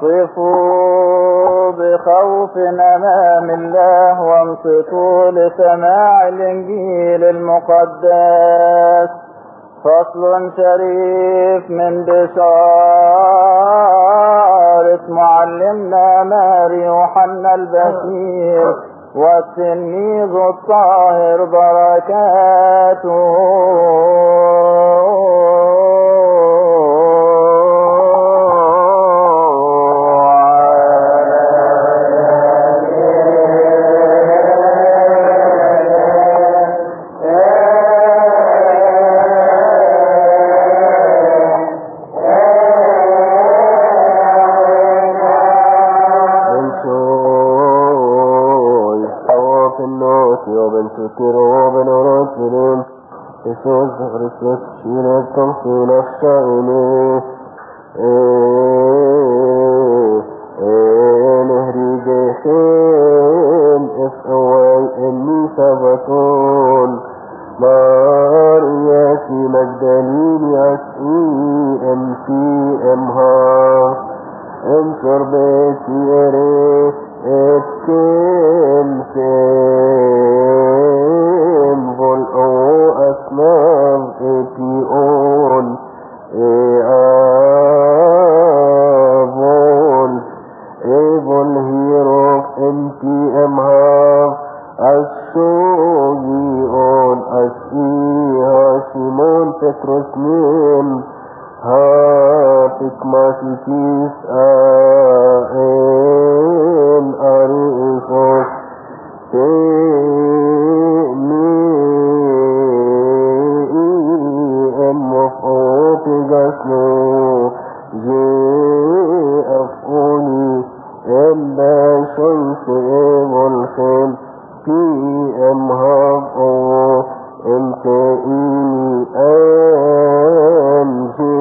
قفوا بخوف أمام الله وانصتوا لسماع الإنجيل المقدس فصل شريف من بشارة معلمنا ماري يوحنا البشير والتلميذ الطاهر بركاته Jesús Christus, Chile, Confino, Shaine, نهريجهم افقوي اني سبتون مارياتي مجدلين يسئي ام في امها انصر بيتي اري اتكم سيم فول او اسنام اتي اون ايابون ايبون هيروك انتي امها الشوغي اون اسيها سيمون بطرس نيم هاتك ماسيكيس آئين أريسوس تيني ام وفقوت جسنو جي افقوني إلا شمس إيم الخيل في ام هاب او انت إيني أنجي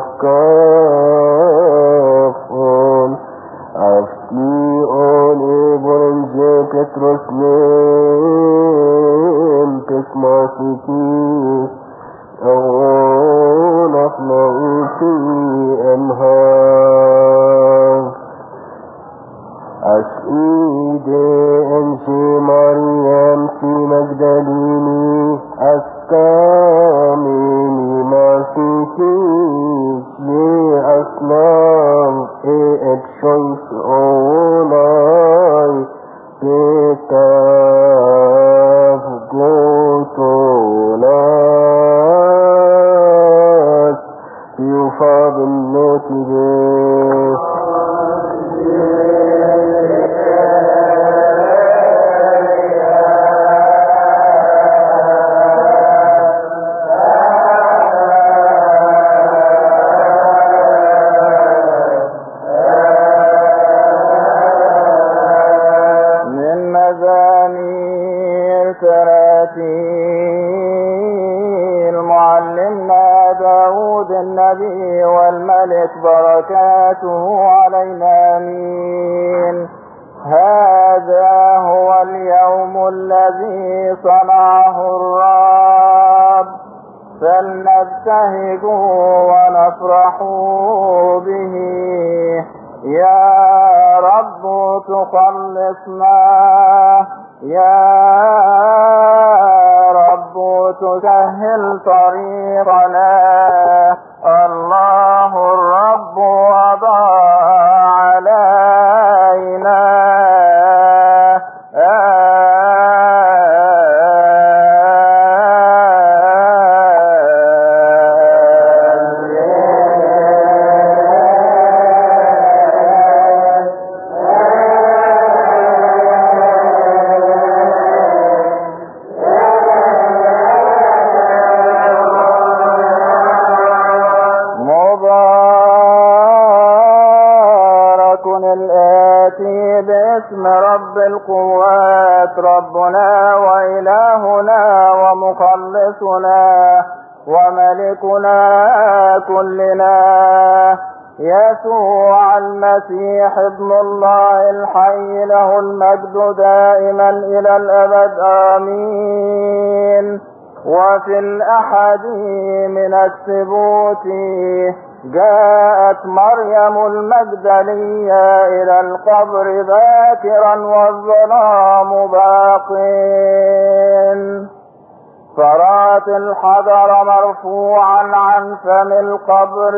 أفكافون أفتي أون إبرنجي بطرس نيم تسماسيكيس أون أفنعيتي أمهاب أسئيدي أنشي مريم تي مجدليني أسكاميني ماسيكيس لي أسلام إيه اتشويس أولاي بيتاف جوتولاس يوفى بالنوتي بيه من مزامير تراتيل معلمنا داود النبي والملك بركاته علينا امين هذا هو اليوم الذي صنعه الرب فلنبتهج ونفرح به يا رب تخلصنا يا رب تسهل طريقنا الله الرب وضع علينا مبارك الآتي باسم رب القوات ربنا وإلهنا ومخلصنا وملكنا كلنا يسوع المسيح ابن الله الحي له المجد دائما إلى الأبد آمين وفي الأحد من الثبوت جاءت مريم المجدلية إلى القبر باكرا والظلام باق فرات الحجر مرفوعا عن فم القبر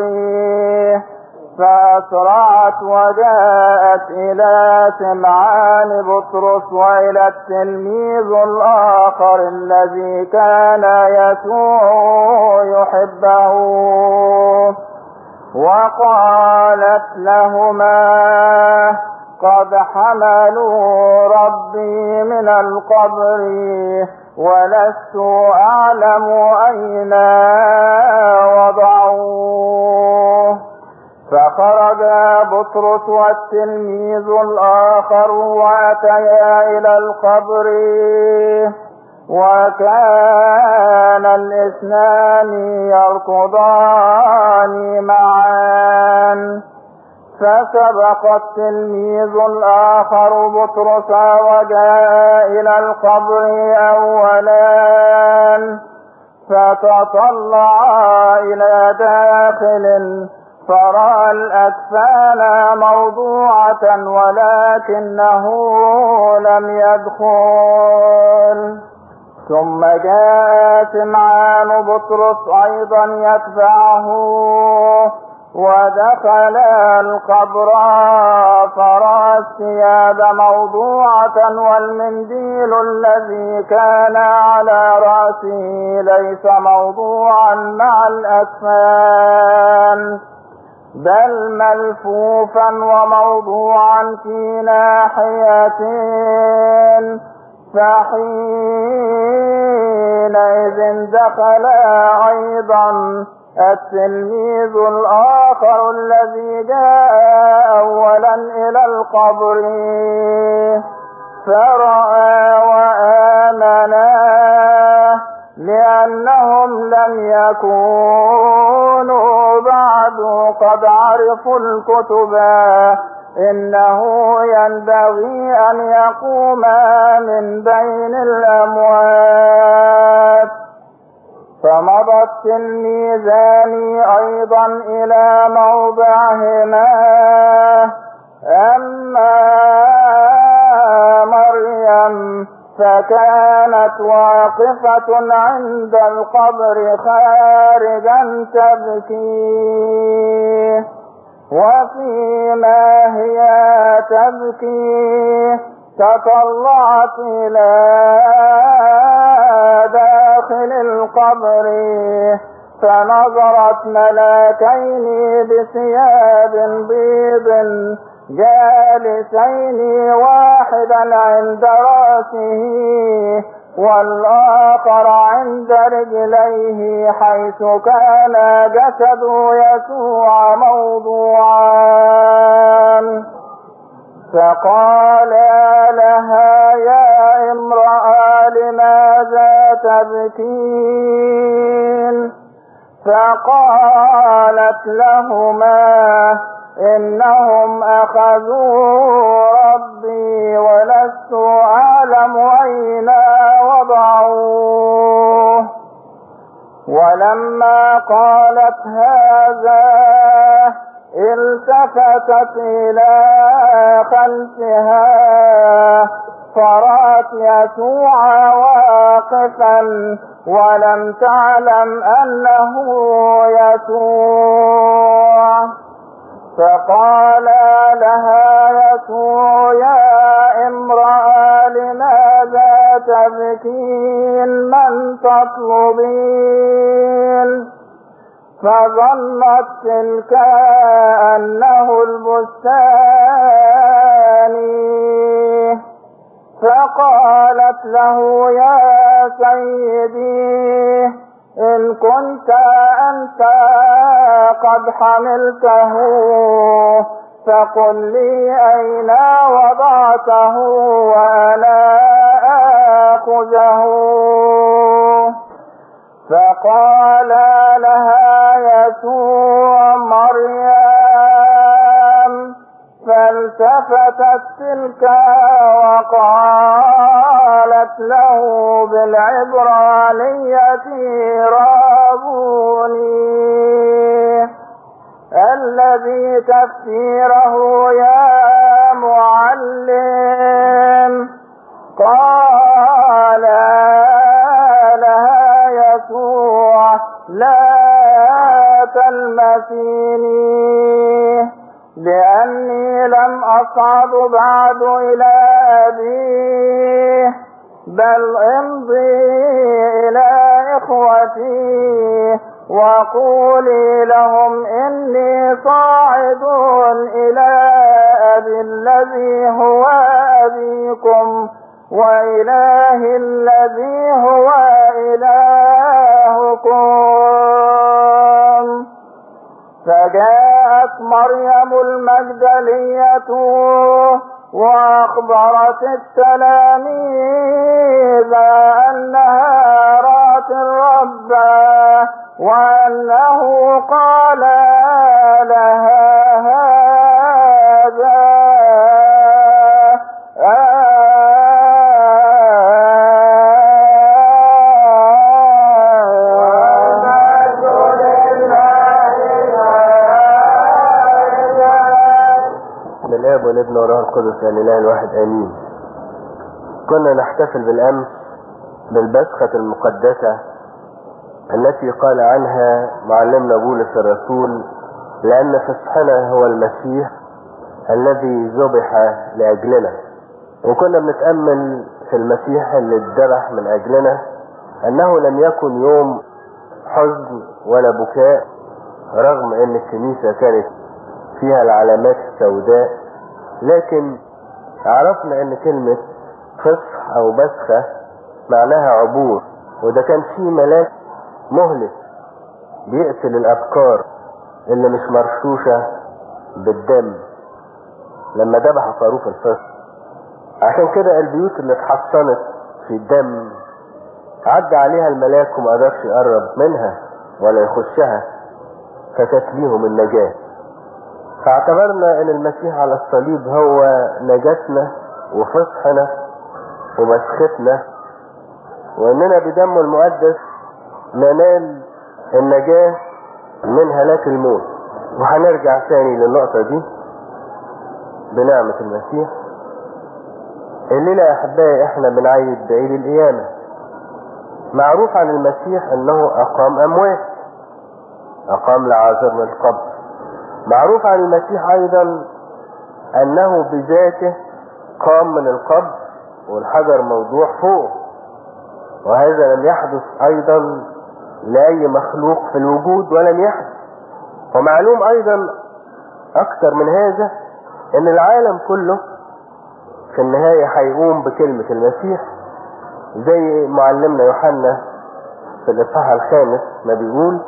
فأسرعت وجاءت إلى سمعان بطرس وإلى التلميذ الآخر الذي كان يسوع يحبه وقالت لهما قد حملوا ربي من القبر ولست أعلم أين وضعوه فخرج بطرس والتلميذ الآخر وأتيا إلى القبر وكان الاثنان يركضان معا فسبق التلميذ الآخر بطرس وجاء إلى القبر أولا فتطلع إلى داخل فرأى الأكفان موضوعة ولكنه لم يدخل ثم جاء سمعان بطرس أيضا يتبعه ودخل القبر فرأى الثياب موضوعة والمنديل الذي كان على رأسه ليس موضوعا مع الأكفان بل ملفوفا وموضوعا في ناحية فحينئذ دخل أيضا التلميذ الآخر الذي جاء أولا إلى القبر فرأى وآمنا لأنهم لم يكونوا بعد قد عرفوا الكتب إنه ينبغي أن يقوم من بين الأموات فمضى التلميذان أيضا إلى موضعهما أما مريم فكانت واقفة عند القبر خارجا تبكي وفيما هي تبكي تطلعت إلى داخل القبر فنظرت ملاكين بثياب بيض جالسين واحدا عند راسه والآخر عند رجليه حيث كان جسد يسوع موضوعا فقال لها يا امرأة لماذا تبكين فقالت لهما إنهم أخذوا ربي ولست أعلم أين وضعوه ولما قالت هذا التفتت إلى خلفها فرأت يسوع واقفا ولم تعلم أنه يسوع فقال لها يسوع يا امرأة لماذا تبكين من تطلبين فظنت تلك أنه البستاني فقالت له يا سيدي إن كنت أنت قد حملته فقل لي أين وضعته وأنا آخذه فقال لها يسوع مريم فالتفتت تلك وقالت له بالعبرانية رابوني الذي تفسيره يا معلم قال لها يسوع لا تلمسيني لأني لم أصعد بعد إلى أبيه بل امضي إلى إخوتي وقولي لهم إني صاعد إلى أبي الذي هو أبيكم وإله الذي هو إلهكم فجاءت مريم المجدلية وأخبرت التلاميذ أنها رأت الرب وأنه قال لها هذا من الاب والابن والروح القدس الاله الواحد امين كنا نحتفل بالامس بالبسخة المقدسة التي قال عنها معلمنا بولس الرسول لان فصحنا هو المسيح الذي ذبح لاجلنا وكنا بنتأمل في المسيح اللي اتذبح من اجلنا انه لم يكن يوم حزن ولا بكاء رغم ان الكنيسة كانت فيها العلامات السوداء لكن عرفنا ان كلمة فصح او بسخة معناها عبور وده كان في ملاك مهلك بيقتل الافكار اللي مش مرشوشة بالدم لما ذبح خروف الفصح عشان كده البيوت اللي اتحصنت في الدم عدى عليها الملاك وما قدرش يقرب منها ولا يخشها فكانت ليهم النجاه فاعتبرنا ان المسيح على الصليب هو نجاتنا وفصحنا ومسختنا واننا بدمه المقدس ننال النجاة من هلاك الموت وهنرجع تاني للنقطة دي بنعمة المسيح الليلة يا احبائي احنا بنعيد بعيد القيامة معروف عن المسيح انه اقام اموات اقام لعازر من القبر معروف عن المسيح ايضا انه بذاته قام من القبر والحجر موضوع فوق وهذا لم يحدث ايضا لاي مخلوق في الوجود ولم يحدث ومعلوم ايضا اكثر من هذا ان العالم كله في النهاية هيقوم بكلمة المسيح زي معلمنا يوحنا في الاصحاح الخامس ما بيقول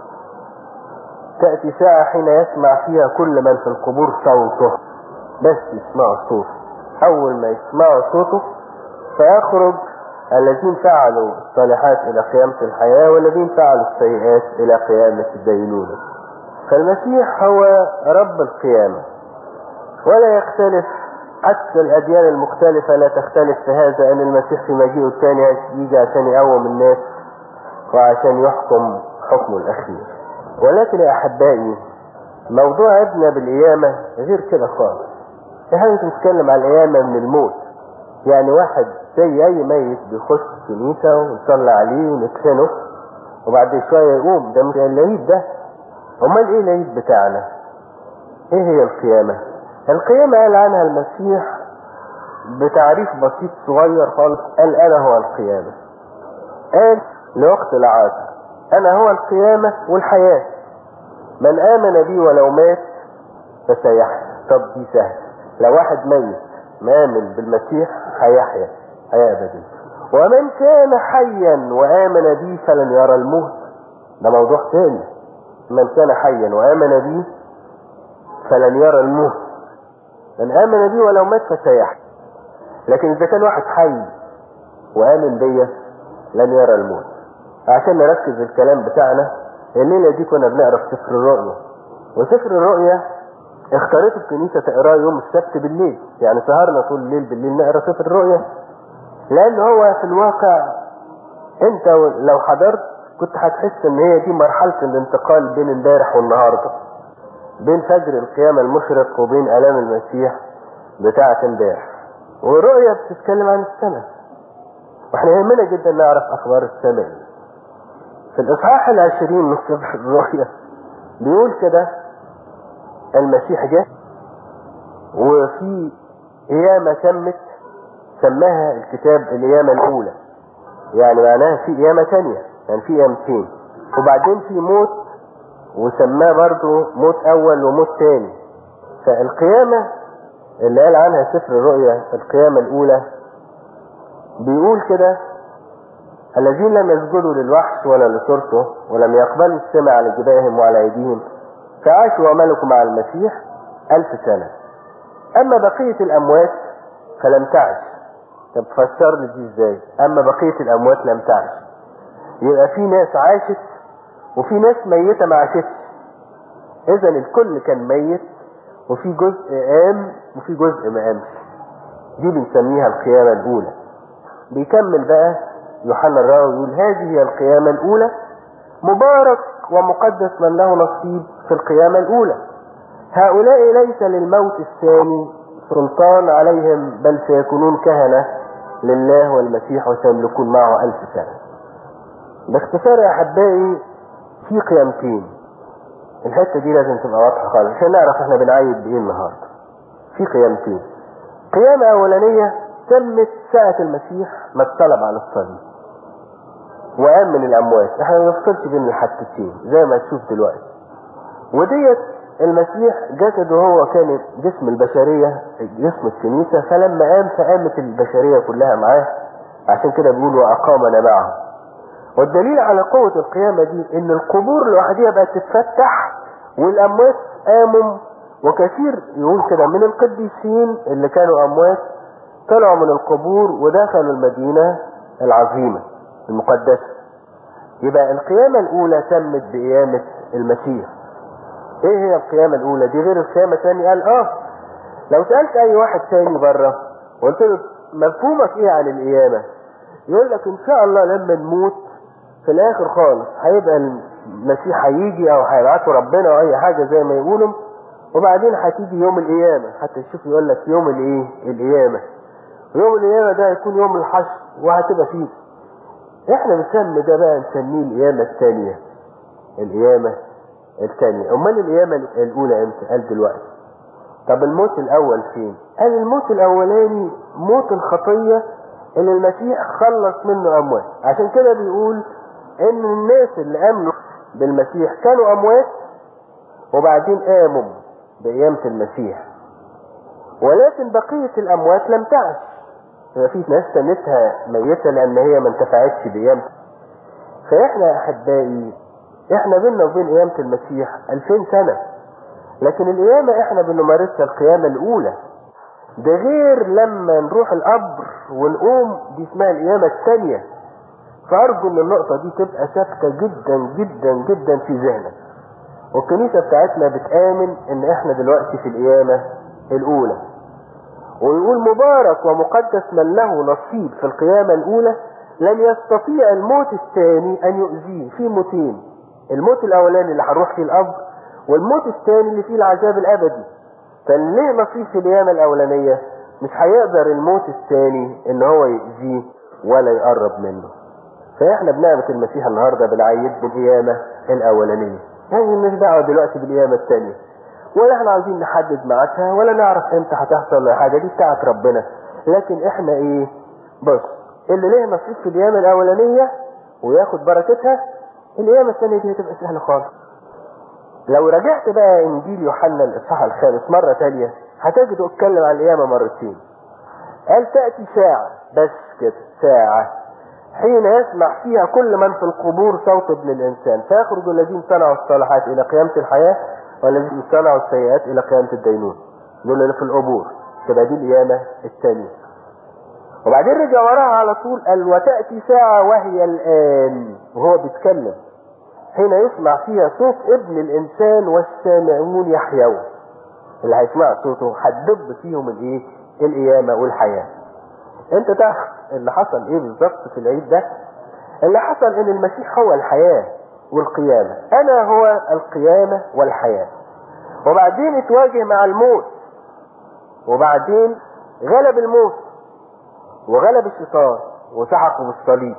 تأتي ساعة حين يسمع فيها كل من في القبور صوته بس يسمعوا صوته أول ما يسمعوا صوته فيخرج الذين فعلوا الصالحات إلى قيامة الحياة والذين فعلوا السيئات إلى قيامة الدينونة فالمسيح هو رب القيامة ولا يختلف حتى الأديان المختلفة لا تختلف في هذا أن المسيح في مجيئه الثاني يجي عشان يقوم الناس وعشان يحكم حكمه الأخير ولكن يا أحبائي موضوع عدنا بالقيامة غير كده خالص احنا مش بنتكلم على القيامة من الموت يعني واحد زي أي ميت بيخش الكنيسة ونصلي عليه ونكفنه وبعد شوية يقوم ده مش العيد ده أمال إيه العيد بتاعنا؟ إيه هي القيامة؟ القيامة قال عنها المسيح بتعريف بسيط صغير خالص قال أنا هو القيامة قال لوقت العصر أنا هو القيامة والحياة من آمن بي ولو مات فسيحيا طب دي سهل لو واحد ميت مآمن بالمسيح هيحيا حياة أبدية ومن كان حيا وآمن بي فلن يرى الموت ده موضوع تاني من كان حيا وآمن بي فلن يرى الموت من آمن بي ولو مات فسيحيا لكن إذا كان واحد حي وآمن بيا لن يرى الموت عشان نركز الكلام بتاعنا الليلة دي كنا بنقرا في سفر الرؤيا وسفر الرؤيا اختارته الكنيسة تقراه يوم السبت بالليل يعني سهرنا طول الليل بالليل نقرا سفر الرؤيا لان هو في الواقع انت لو حضرت كنت هتحس ان هي دي مرحلة الانتقال بين امبارح والنهاردة بين فجر القيامة المشرق وبين الام المسيح بتاعة امبارح والرؤية بتتكلم عن السماء واحنا يهمنا جدا نعرف اخبار السماء في الاصحاح العشرين من سفر الرؤيا بيقول كده المسيح جه وفي قيامة تمت سماها الكتاب القيامة الأولى يعني معناها في قيامة تانية يعني في قيامتين وبعدين في موت وسماه برضو موت أول وموت تاني فالقيامة اللي قال عنها سفر الرؤيا القيامة الأولى بيقول كده الذين لم يسجدوا للوحش ولا لصورته ولم يقبلوا السمع على جباههم وعلى أيديهم فعاشوا وملكوا مع المسيح ألف سنة أما بقية الأموات فلم تعش طب فسر لي دي ازاي أما بقية الأموات لم تعش يبقى في ناس عاشت وفي ناس ميتة ما عاشتش إذا الكل كان ميت وفي جزء قام وفي جزء ما قامش دي بنسميها القيامة الأولى بيكمل بقى يوحنا الراوي يقول هذه هي القيامة الأولى مبارك ومقدس من له نصيب في القيامة الأولى هؤلاء ليس للموت الثاني سلطان عليهم بل سيكونون كهنة لله والمسيح وسيملكون معه ألف سنة باختصار يا أحبائي في قيامتين الحتة دي لازم تبقى واضحة خالص عشان نعرف احنا بنعيد بإيه النهاردة في قيامتين قيامة أولانية تمت ساعة المسيح ما اتصلب على الصليب وقام من الأموات احنا ما نفصلش بين الحادثتين زي ما تشوف دلوقتي وديت المسيح جسده هو كان جسم البشرية جسم الكنيسة فلما قام فقامت البشرية كلها معاه عشان كده بيقول وأقامنا معه والدليل على قوة القيامة دي ان القبور لوحدها بقت تتفتح والأموات قاموا وكثير يقول كده من القديسين اللي كانوا أموات طلعوا من القبور ودخلوا المدينة العظيمة المقدسة يبقى القيامة الأولى تمت بقيامة المسيح ايه هي القيامة الاولى دي غير القيامة الثانية قال اه لو سألت اي واحد تاني بره وقلت له مفهومك ايه عن القيامة يقول لك ان شاء الله لما نموت في الاخر خالص هيبقى المسيح هيجي او هيبعته ربنا او اي حاجة زي ما يقولوا وبعدين هتيجي يوم القيامة حتى تشوف يقول لك يوم الايه القيامة يوم القيامة ده هيكون يوم الحشر وهتبقى فيه احنا بنسمي ده بقى نسميه القيامة الثانية القيامة الثانية امال القيامة الاولى امتى قال دلوقتي طب الموت الاول فين قال الموت الاولاني موت الخطية اللي المسيح خلص منه اموات عشان كده بيقول ان الناس اللي امنوا بالمسيح كانوا اموات وبعدين قاموا بقيامة المسيح ولكن بقية الاموات لم تعش يبقى في ناس تنتها ميتة لان هي ما انتفعتش بقيامته فاحنا يا احبائي احنا بينا وبين قيامة المسيح 2000 سنة لكن القيامة احنا بنمارسها القيامة الاولى ده غير لما نروح القبر ونقوم دي اسمها القيامة الثانية فارجو ان النقطة دي تبقى ثابتة جدا جدا جدا في ذهنك والكنيسة بتاعتنا بتآمن ان احنا دلوقتي في القيامة الاولى ويقول مبارك ومقدس من له نصيب في القيامة الاولى لن يستطيع الموت الثاني ان يؤذيه في موتين الموت الاولاني اللي هنروح فيه القبر والموت الثاني اللي فيه العذاب الابدي فليه نصيب في القيامة الاولانية مش هيقدر الموت الثاني ان هو يأذيه ولا يقرب منه فاحنا بنعمة المسيح النهاردة بنعيد بالقيامة الاولانية يعني مش دعوة دلوقتي بالقيامة الثانية ولا احنا عايزين نحدد ميعادها ولا نعرف امتى هتحصل ولا حاجة دي بتاعت ربنا لكن احنا ايه بص اللي ليه نصيب في القيامة الاولانية وياخد بركتها القيامة الثانية دي هتبقى سهلة خالص لو رجعت بقى انجيل يوحنا الاصحاح الخامس مرة تانية هتجد اتكلم عن القيامة مرتين قال تأتي ساعة بس كده ساعة حين يسمع فيها كل من في القبور صوت ابن الانسان فيخرج الذين صنعوا الصالحات الى قيامة الحياة والذين صنعوا السيئات الى قيامة الدينون دول اللي في القبور تبقى دي القيامة الثانية وبعدين رجع وراها على طول قال وتأتي ساعة وهي الآن وهو بيتكلم حين يسمع فيها صوت ابن الإنسان والسامعون يحيون اللي هيسمع صوته هتدب فيهم الايه القيامة والحياة انت تعرف اللي حصل ايه بالظبط في العيد ده اللي حصل ان المسيح هو الحياة والقيامة انا هو القيامة والحياة وبعدين اتواجه مع الموت وبعدين غلب الموت وغلب الشيطان وسحقه بالصليب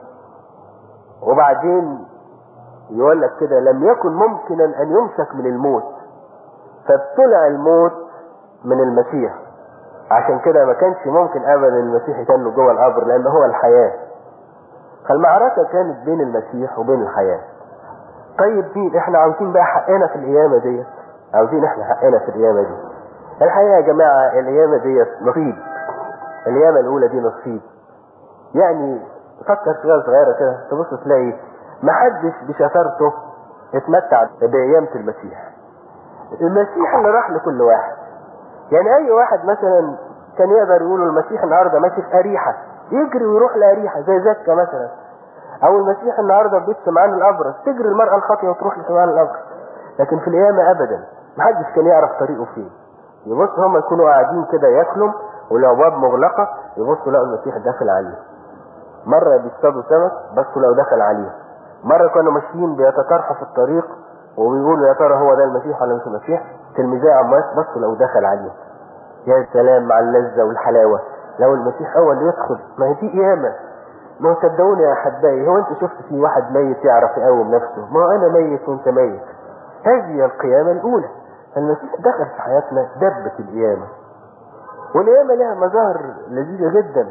وبعدين يقول لك كده لم يكن ممكنا ان يمسك من الموت فابتلع الموت من المسيح عشان كده ما كانش ممكن ابدا المسيح يتنه جوه القبر لان هو الحياه فالمعركه كانت بين المسيح وبين الحياه طيب مين احنا عاوزين بقى حقنا في القيامه ديت عاوزين احنا حقنا في القيامه دي الحقيقه يا جماعه القيامه ديت نصيب القيامه الاولى دي نصيب يعني فكر شويه صغيره كده تبص تلاقي محدش بشطارته اتمتع بقيامه المسيح المسيح اللي راح لكل واحد يعني اي واحد مثلا كان يقدر يقول المسيح النهارده ماشي في اريحه يجري ويروح لاريحه زي زكا مثلا او المسيح النهارده في بيت سمعان الابرص تجري المراه الخاطئه وتروح لسمعان الابرص لكن في القيامه ابدا محدش كان يعرف طريقه فين يبص هم يكونوا قاعدين كده ياكلوا والابواب مغلقه يبصوا لقوا المسيح داخل عليه مره بيصطادوا سمك بصوا لقوا دخل عليه مره كانوا ماشيين بيتطرحوا في الطريق وبيقولوا يا ترى هو ده المسيح ولا مش المسيح تلميذي عمواس بصوا لو دخل عليه يا سلام مع اللذة والحلاوة لو المسيح هو اللي يدخل ما هي دي قيامة ما هو صدقوني يا احبائي هو انت شفت في واحد ميت يعرف يقوم نفسه ما هو انا ميت وانت ميت هذه القيامة الاولى المسيح دخل في حياتنا دبة القيامة والقيامة لها مظاهر لذيذة جدا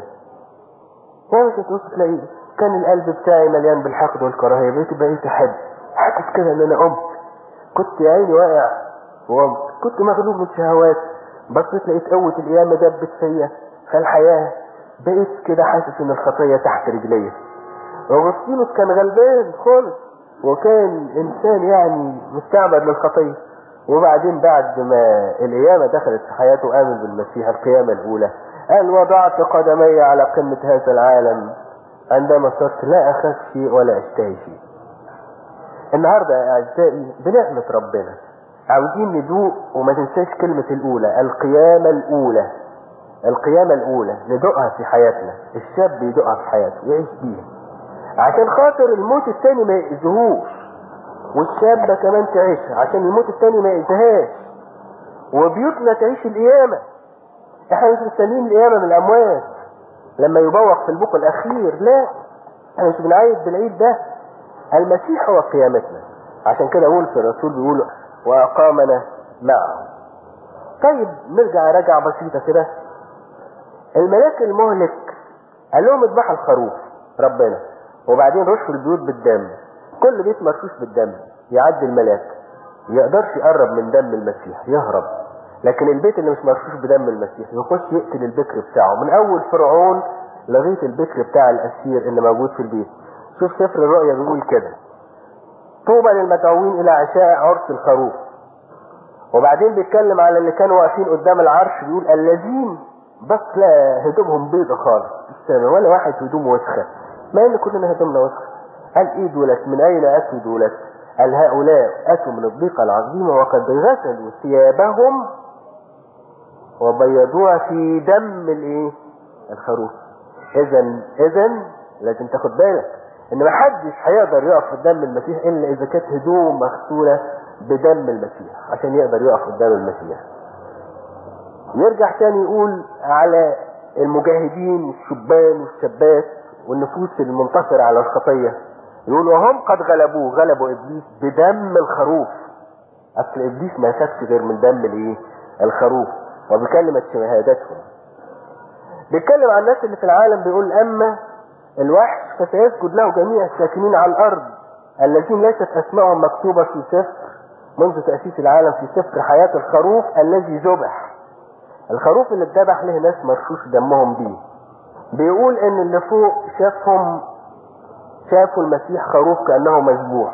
هو مش هتبص تلاقي كان القلب بتاعي مليان بالحقد والكراهية بقيت بقيت احب حاسس كده ان انا قمت كنت يا عيني واقع وقمت كنت مغلوب من شهوات بصيت لقيت قوة القيامة دبت فيا فالحياة بقيت كده حاسس ان الخطية تحت رجليا اغسطينوس كان غلبان خالص وكان انسان يعني مستعبد للخطية وبعدين بعد ما القيامة دخلت في حياته وآمن بالمسيح القيامة الأولى قال وضعت قدمي على قمة هذا العالم عندما صرت لا أخاف شيء ولا أشتهي شيء النهاردة يا أعزائي بنعمة ربنا عاوزين ندوق وما تنساش كلمة الأولى القيامة الأولى القيامة الأولى ندوقها في حياتنا الشاب يدوقها في حياته يعيش بيها عشان خاطر الموت التاني ما يأذيهوش والشابة كمان تعيش عشان الموت التاني ما يأذيهاش وبيوتنا تعيش القيامة احنا مش مستنيين القيامة من الأموات لما يبوق في البوق الأخير لا احنا مش بنعيد بالعيد ده المسيح هو قيامتنا عشان كده أقول في الرسول بيقول وأقامنا معه طيب نرجع رجعة بسيطة كده الملاك المهلك قال لهم اذبحوا الخروف ربنا وبعدين رشوا البيوت بالدم كل بيت مرشوش بالدم يعدي الملاك يقدرش يقرب من دم المسيح يهرب لكن البيت اللي مش مرشوش بدم المسيح يخش يقتل البكر بتاعه من اول فرعون لغايه البكر بتاع الاسير اللي موجود في البيت شوف سفر الرؤيا بيقول كده طوبى للمدعوين الى عشاء عرس الخروف وبعدين بيتكلم على اللي كانوا واقفين قدام العرش بيقول الذين بس لا هدومهم بيضة خالص السماء ولا واحد هدومه وسخة ما ان كلنا هدومنا وسخة قال ايه دولت من اين اتوا دولت قال هؤلاء اتوا من الضيقة العظيمة وقد غسلوا ثيابهم وبيضوها في دم الايه الخروف اذا اذا لازم تاخد بالك ان محدش هيقدر يقف قدام المسيح الا اذا كانت هدوم مغسولة بدم المسيح عشان يقدر يقف قدام المسيح يرجع تاني يقول على المجاهدين الشبان والشابات والنفوس المنتصرة على الخطية يقول وهم قد غلبوه غلبوا ابليس بدم الخروف اصل ابليس ما خدش غير من دم الايه الخروف وبكلمة شهادتهم بيتكلم عن الناس اللي في العالم بيقول اما الوحش فسيسجد له جميع الساكنين على الارض الذين ليست اسمائهم مكتوبة في سفر منذ تأسيس العالم في سفر حياة الخروف الذي ذبح الخروف اللي اتذبح له ناس مرشوش دمهم بيه بيقول ان اللي فوق شافهم شافوا المسيح خروف كأنه مذبوح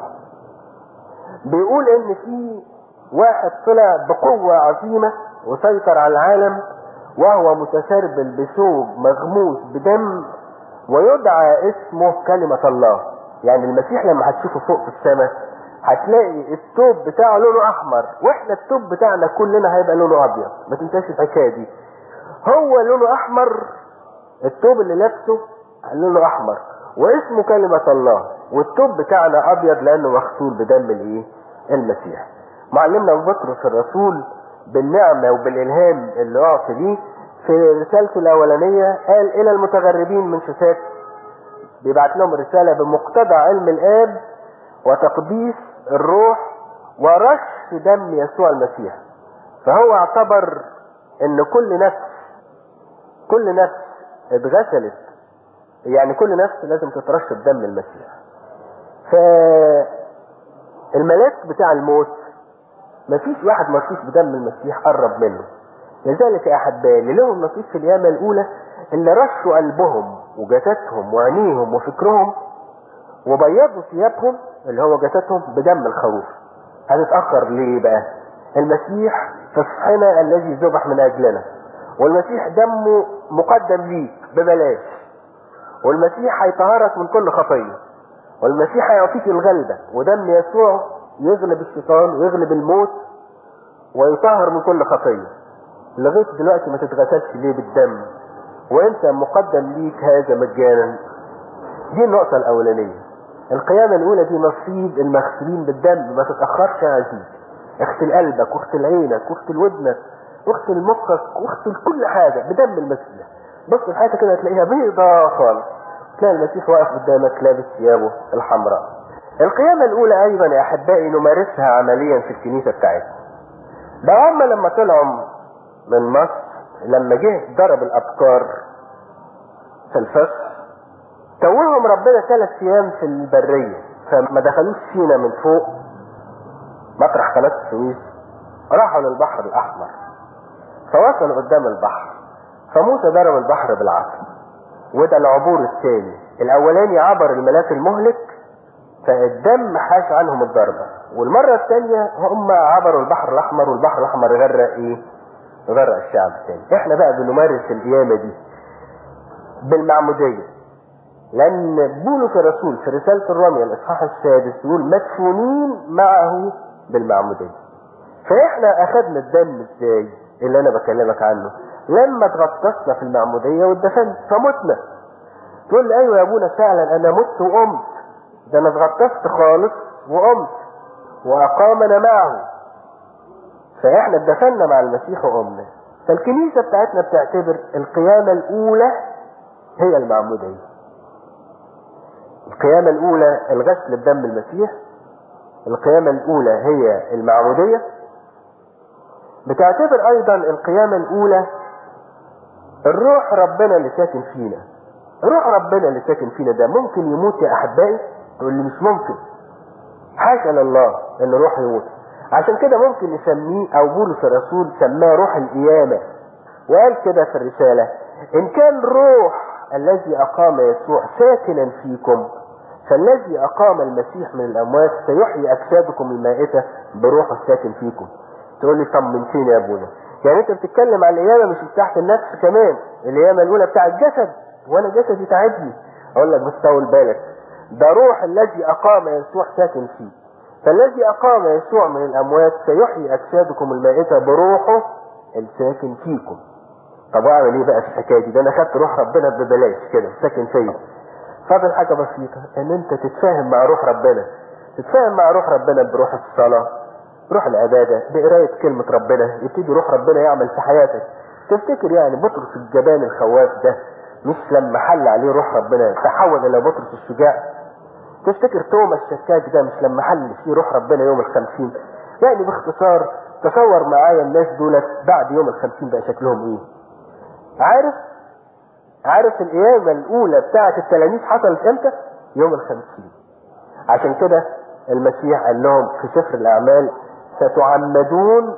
بيقول ان في واحد طلع بقوة عظيمة وسيطر على العالم وهو متسربل بثوب مغموس بدم ويدعى اسمه كلمة الله يعني المسيح لما هتشوفه فوق في السماء هتلاقي الثوب بتاعه لونه احمر واحنا الثوب بتاعنا كلنا هيبقى لونه ابيض ما تنساش الحكايه دي هو لونه احمر الثوب اللي لابسه لونه احمر واسمه كلمة الله والثوب بتاعنا ابيض لانه مغسول بدم الايه المسيح معلمنا ابو بطرس الرسول بالنعمة وبالالهام اللي اعطي ليه في رسالته الاولانية قال الى المتغربين من شتات بيبعت لهم رسالة بمقتضى علم الاب وتقديس الروح ورش دم يسوع المسيح فهو اعتبر ان كل نفس كل نفس اتغسلت يعني كل نفس لازم تترش بدم المسيح فالملاك بتاع الموت مفيش واحد مرشوش بدم المسيح قرب منه لذلك يا احبائي اللي لهم نصيب في اليامة الاولى اللي رشوا قلبهم وجسدهم وعينيهم وفكرهم وبيضوا ثيابهم اللي هو جسدهم بدم الخروف هنتأخر ليه بقى المسيح فصحنا الذي ذبح من اجلنا والمسيح دمه مقدم ليك ببلاش والمسيح هيطهرك من كل خطيه والمسيح هيعطيك الغلبه ودم يسوع يغلب الشيطان ويغلب الموت ويطهر من كل خطيه لغايه دلوقتي ما تتغسلش ليه بالدم وانت مقدم ليك هذا مجانا دي النقطه الاولانيه القيامه الاولى دي نصيب المغسولين بالدم ما تتاخرش يا عزيزي اغسل قلبك واغسل عينك واغسل ودنك واغسل مخك واغسل كل حاجة بدم المسيح بص الحياة كده هتلاقيها بيضة خالص تلاقي المسيح واقف قدامك لابس ثيابه الحمراء القيامة الأولى أيضا يا أحبائي نمارسها عمليا في الكنيسة بتاعتنا ده هم لما طلعوا من مصر لما جه ضرب الأبكار في الفصل توهم ربنا ثلاث أيام في البرية فما دخلوش سينا من فوق مطرح قناة السويس راحوا للبحر الأحمر فوصلوا قدام البحر فموسى ضرب البحر بالعصا وده العبور الثاني الاولاني عبر الملاك المهلك فالدم حاش عنهم الضربة والمرة الثانية هم عبروا البحر الاحمر والبحر الاحمر غرق ايه غرق الشعب الثاني احنا بقى بنمارس القيامة دي بالمعمودية لان بولس الرسول في رسالة الرمية الاصحاح السادس يقول مدفونين معه بالمعمودية فاحنا اخذنا الدم ازاي اللي انا بكلمك عنه لما اتغطسنا في المعمودية واتدفنت فمتنا تقول لي ايوه يا ابونا فعلا انا مت وقمت ده انا اتغطست خالص وقمت واقامنا معه فاحنا اتدفنا مع المسيح وقمنا فالكنيسة بتاعتنا بتعتبر القيامة الاولى هي المعمودية القيامة الاولى الغسل بدم المسيح القيامة الاولى هي المعمودية بتعتبر ايضا القيامة الاولى الروح ربنا اللي ساكن فينا روح ربنا اللي ساكن فينا ده ممكن يموت يا احبائي تقول لي مش ممكن حاشا لله ان روح يموت عشان كده ممكن نسميه او بولس الرسول سماه روح القيامة وقال كده في الرسالة ان كان روح الذي اقام يسوع ساكنا فيكم فالذي اقام المسيح من الاموات سيحيي اجسادكم المائتة بروحه الساكن فيكم تقول لي طمنتيني يا ابونا يعني انت بتتكلم على القيامه مش بتاعت النفس كمان القيامه الاولى بتاع الجسد وانا جسدي تعبني اقول لك بس طول بالك ده روح الذي اقام يسوع ساكن فيه فالذي اقام يسوع من الاموات سيحيي اجسادكم المائته بروحه الساكن فيكم طب اعمل ايه بقى في الحكايه دي ده انا خدت روح ربنا ببلاش كده ساكن فيا فاضل حاجه بسيطه ان انت تتفاهم مع روح ربنا تتفاهم مع روح ربنا بروح الصلاه روح العبادة بقراية كلمة ربنا يبتدي روح ربنا يعمل في حياتك تفتكر يعني بطرس الجبان الخواف ده مش لما حل عليه روح ربنا تحول الى بطرس الشجاع تفتكر توما الشكاك ده مش لما حل فيه روح ربنا يوم الخمسين يعني باختصار تصور معايا الناس دولت بعد يوم الخمسين بقى شكلهم ايه عارف عارف القيامة الاولى بتاعة التلاميذ حصلت امتى يوم الخمسين عشان كده المسيح قال لهم في سفر الاعمال ستعمدون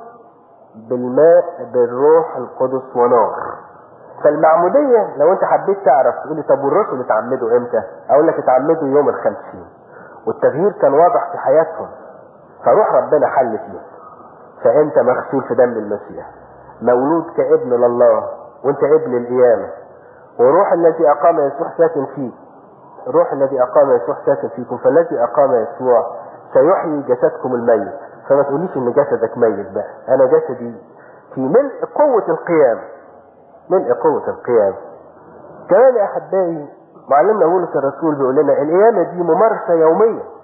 بالماء بالروح القدس ونار فالمعمودية لو انت حبيت تعرف تقولي طب والرسل اتعمدوا امتى اقول لك اتعمدوا يوم الخمسين والتغيير كان واضح في حياتهم فروح ربنا حل فيهم فانت مغسول في دم المسيح مولود كابن لله وانت ابن القيامة وروح الذي اقام يسوع ساكن فيك الروح الذي اقام يسوع ساكن فيكم فالذي اقام يسوع سيحيي جسدكم الميت فما تقوليش ان جسدك ميت بقى انا جسدي في ملء قوة القيام ملء قوة القيام كمان يا احبائي معلمنا بولس الرسول بيقول لنا القيامة دي ممارسة يومية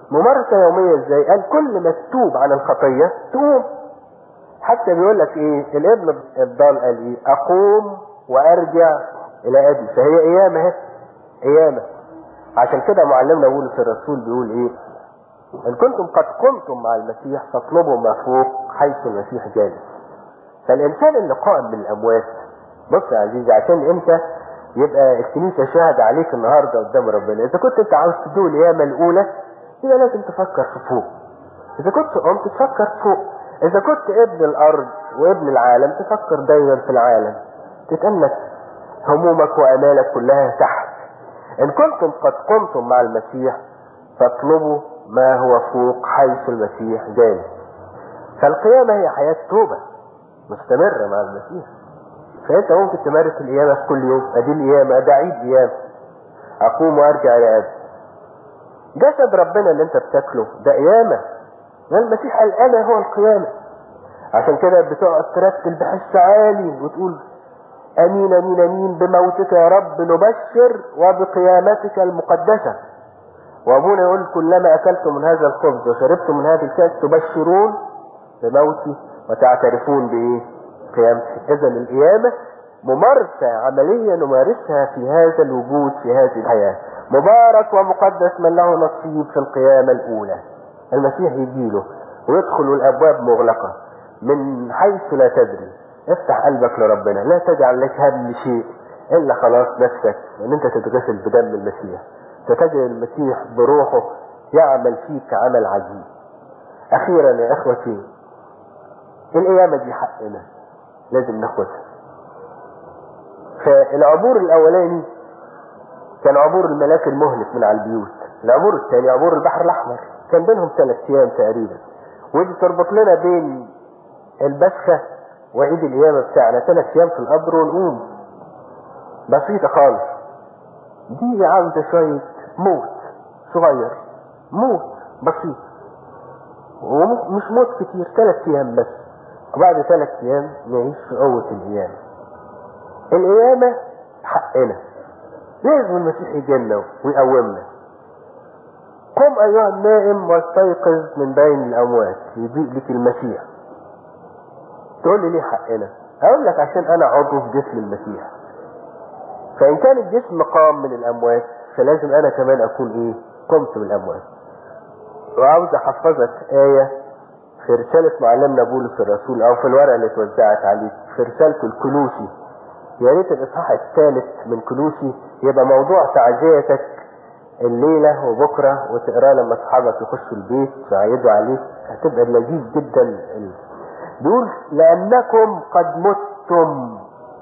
ممارسة يومية ازاي قال كل ما تتوب عن الخطية تقوم حتى بيقول لك ايه الابن الضال قال ايه اقوم وارجع الى ابي فهي قيامة اهي قيامة عشان كده معلمنا بولس الرسول بيقول ايه ان كنتم قد قمتم مع المسيح فاطلبوا ما فوق حيث المسيح جالس فالانسان اللي قائم من الاموات بص يا عزيزي عشان انت يبقى الكنيسه شاهد عليك النهارده قدام ربنا اذا كنت انت عاوز تدوق القيامه الاولى يبقى لازم تفكر في فوق اذا كنت قمت تفكر فوق اذا كنت ابن الارض وابن العالم تفكر دايما في العالم تتأنك همومك وامالك كلها تحت ان كنتم قد قمتم مع المسيح فاطلبوا ما هو فوق حيث المسيح جالس فالقيامة هي حياة توبة مستمرة مع المسيح فانت ممكن تمارس القيامة في كل يوم ادي القيامة ده عيد قيامة اقوم وارجع الى ابي جسد ربنا اللي انت بتاكله ده قيامة ده المسيح قال انا هو القيامة عشان كده بتقعد ترتل بحس عالي وتقول امين امين امين بموتك يا رب نبشر وبقيامتك المقدسة وابونا يقول كلما اكلتم من هذا الخبز وشربتم من هذه الكاس تبشرون بموتي وتعترفون بايه قيامتي اذا القيامة ممارسة عملية نمارسها في هذا الوجود في هذه الحياة مبارك ومقدس من له نصيب في القيامة الاولى المسيح يجيله ويدخل الابواب مغلقة من حيث لا تدري افتح قلبك لربنا لا تجعل لك هم شيء الا خلاص نفسك ان انت تتغسل بدم المسيح ستجد المسيح بروحه يعمل فيك عمل عجيب اخيرا يا اخوتي القيامة دي حقنا لازم ناخدها فالعبور الاولاني كان عبور الملاك المهلك من على البيوت العبور الثاني عبور البحر الاحمر كان بينهم ثلاث ايام تقريبا ودي تربط لنا بين البسخة وعيد القيامة بتاعنا ثلاث ايام في القبر ونقوم بسيطة خالص دي عاوزة شوية موت صغير موت بسيط ومش موت كتير ثلاث ايام بس وبعد ثلاث ايام نعيش في قوة القيامة القيامة حقنا لازم المسيح يجينا ويقومنا قم ايها النائم واستيقظ من بين الاموات يضيء لك المسيح تقول لي ليه حقنا اقول لك عشان انا عضو في جسم المسيح فان كان الجسم قام من الاموات فلازم انا كمان اكون ايه قمت من الاموات وعاوز احفظك ايه في رسالة معلمنا بولس الرسول او في الورقة اللي اتوزعت عليك في رسالته الكلوسي يا ريت الاصحاح الثالث من كلوسي يبقى موضوع تعزيتك الليلة وبكرة وتقراه لما اصحابك يخشوا البيت ويعيدوا عليك هتبقى لذيذ جدا بيقول لأنكم قد متم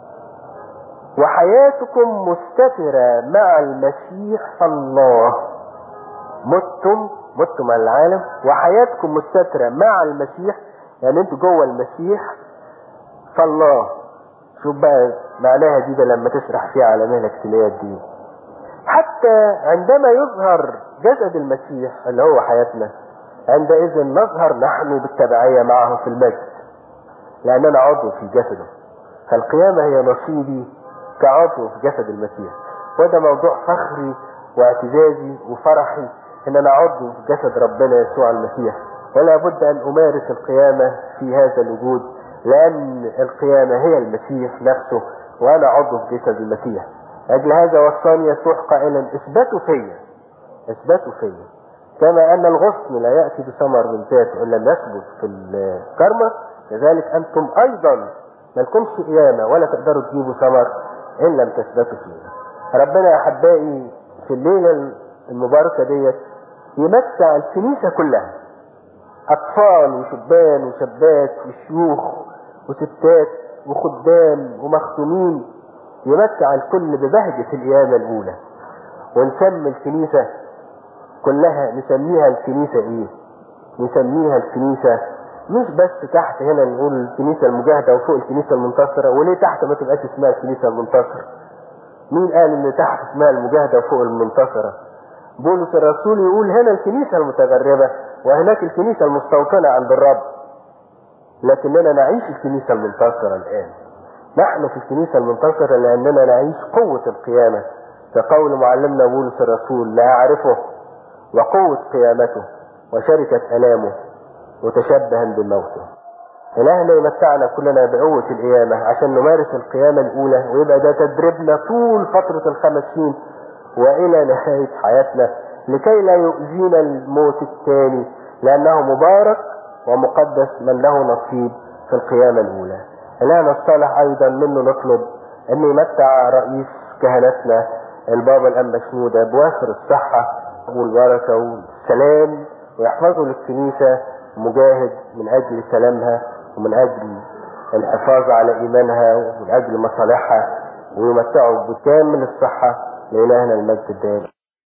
وحياتكم مستترة مع المسيح فالله متم متم على العالم وحياتكم مستترة مع المسيح يعني انتوا جوه المسيح فالله شوف بقى معناها دي ده لما تسرح فيها على مهلك تلاقيها دي حتى عندما يظهر جسد المسيح اللي هو حياتنا عندئذ نظهر نحن بالتبعية معه في المجد لأننا عضو في جسده فالقيامة هي نصيبي كعضو في جسد المسيح وده موضوع فخري واعتزازي وفرحي ان انا عضو في جسد ربنا يسوع المسيح ولا بد ان امارس القيامة في هذا الوجود لان القيامة هي المسيح نفسه وانا عضو في جسد المسيح اجل هذا وصاني يسوع قائلا اثبتوا فيا اثبتوا فيا كما ان الغصن لا يأتي بثمر من ذاته الا يثبت في الكرمة كذلك انتم ايضا مالكمش قيامة ولا تقدروا تجيبوا ثمر ان لم تثبتوا فينا ربنا يا احبائي في الليلة المباركة ديت يمتع الكنيسة كلها اطفال وشبان وشابات وشيوخ وستات وخدام ومختومين يمتع الكل ببهجة القيامة الاولى ونسمي الكنيسة كلها نسميها الكنيسة ايه نسميها الكنيسة مش بس تحت هنا نقول الكنيسة المجاهدة وفوق الكنيسة المنتصرة وليه تحت ما تبقاش اسمها الكنيسة المنتصرة مين قال ان تحت اسمها المجاهدة وفوق المنتصرة بولس الرسول يقول هنا الكنيسة المتغربة وهناك الكنيسة المستوطنة عند الرب لكننا نعيش الكنيسة المنتصرة الآن نحن في الكنيسة المنتصرة لأننا نعيش قوة القيامة كقول معلمنا بولس الرسول لا أعرفه وقوة قيامته وشركة ألامه متشبها بموته إلهنا يمتعنا كلنا بقوة القيامة عشان نمارس القيامة الأولى ويبقى ده تدريبنا طول فترة الخمس سنين وإلى نهاية حياتنا لكي لا يؤذينا الموت الثاني لأنه مبارك ومقدس من له نصيب في القيامة الأولى إلهنا الصالح أيضا منه نطلب أن يمتع رئيس كهنتنا البابا الأنبا شنودة بوافر الصحة والبركة والسلام ويحفظه للكنيسة مجاهد من أجل سلامها ومن أجل الحفاظ على إيمانها ومن أجل مصالحها ويمتعه بكامل الصحة لإلهنا المجد الدائم